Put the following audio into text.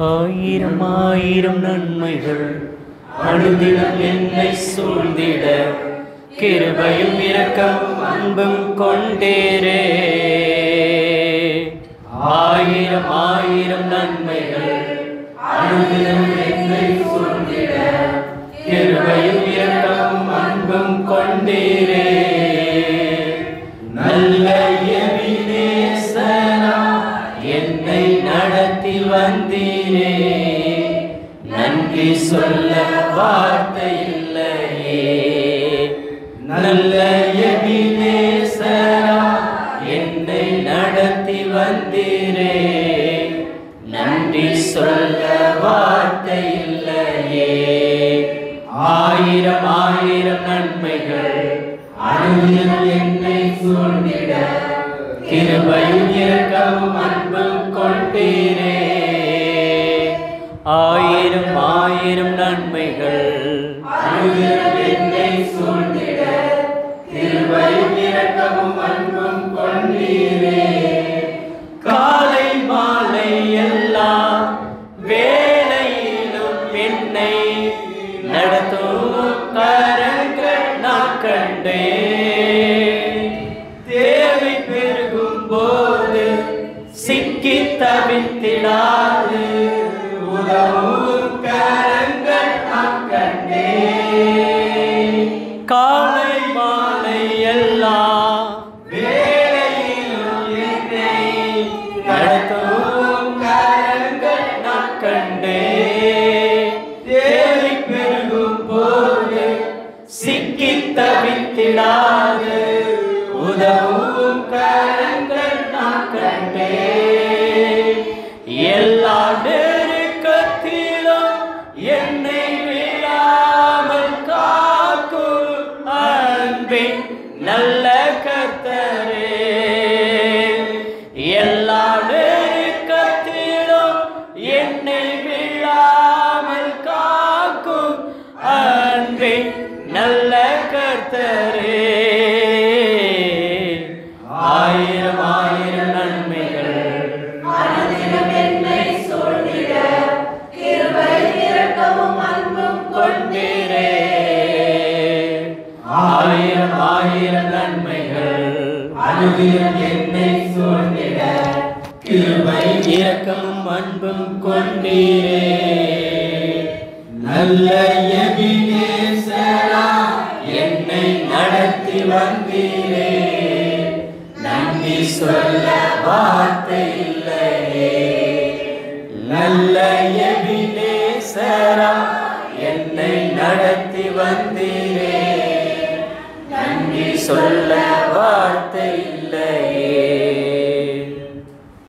ஆயிரம் ஆயிரம் நன்மைகள் அனுதினம் என்னை சூழ்ந்திட கிருபையும் இரக்கம் அன்பும் கொண்டேரே ஆயிரம் ஆயிரம் நன்மைகள் அனுதினம் என்னை சூழ்ந்திட கிருபையும் இரக்கம் அன்பும் கொண்டீரே நல்ல எபினேசரா என்னை நடத்தி வந்தீரே நன்றி சொல்ல வார்த்தை இல்லையே நல்ல எபினேசரா என்னை நடத்தி வந்தீரே நன்றி சொல்ல வார்த்தை இல்லையே ஆயிரம் ஆயிரம் நன்மைகள் அனுதினம் என்னை சூழ்ந்திட கிருபையும் இரக்கமும் அன்பும் கொண்டீரே ஆயிரம் ஆயிரம் நன்மைகள் அனுதினம் என்னை சூழ்ந்திட கிருபையும் இரக்கமும் அன்பும் கொண்டீரே காலை மாலை எல்லாம் வேலையிலும் என்னை நடத்தும் கரங்கள் நான் கண்டே தேவை பெருகும் போது சிக்கி தவித்திடாது உதவும் கரங்கள் நான் கண்டே காலை மாலை எல்லாம் வேலையிலும் என்னை நடத்தும் கரங்கள் நான் கண்டே தேவை பெருகும் போது சிக்கி தவித்திடாது உதவும் கரங்கள் நான் கண்டே எல்லா நெருக்கத்திலும் என்னை விழாமல் காக்கும் அன்பின் நல்ல கர்த்தரே எல்லா நெருக்கத்திலும் என்னை விழாமல் காக்கும் அன்பின் நல்ல கர்த்தரே ஆயிரம் ஆயிரம் நன்மைகள் மனதிலும் என்னை சூழ்ந்திட கிருபை இரக்கமும் அன்பும் கொண்டீரே ஆயிரம் ஆயிரம் நன்மைகள் அனுதினம் என்னை சூழ்ந்திட கிருபை இரக்கமும் அன்பும் கொண்டீரே நல்ல எபினேசரா என்னை நடத்தி வந்தீரே நன்றி சொல்ல வார்த்தை இல்லையே நல்ல எபினேசரா என்னை நடத்தி வந்தீரே நன்றி சொல்ல